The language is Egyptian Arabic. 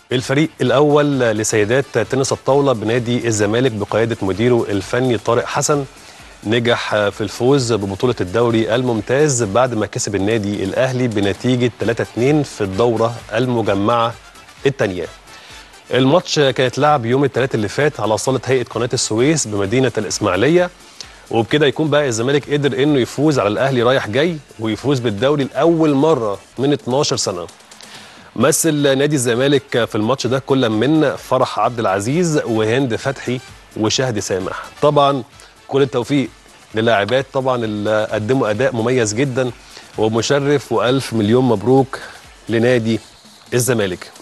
الفريق الأول لسيدات تنس الطاولة بنادي الزمالك بقيادة مديره الفني طارق حسن نجح في الفوز ببطولة الدوري الممتاز بعد ما كسب النادي الأهلي بنتيجة 3-2 في الدورة المجمعة الثانية الماتش كانت لعب يوم الثلاث اللي فات على صالة هيئة قناة السويس بمدينة الإسماعيلية وبكده يكون بقى الزمالك قدر انه يفوز على الاهلي رايح جاي ويفوز بالدوري لاول مره من 12 سنه مثل نادي الزمالك في الماتش ده كل من فرح عبد العزيز وهند فتحي وشهد سامح طبعا كل التوفيق للاعبات طبعا اللي قدموا اداء مميز جدا ومشرف والف مليون مبروك لنادي الزمالك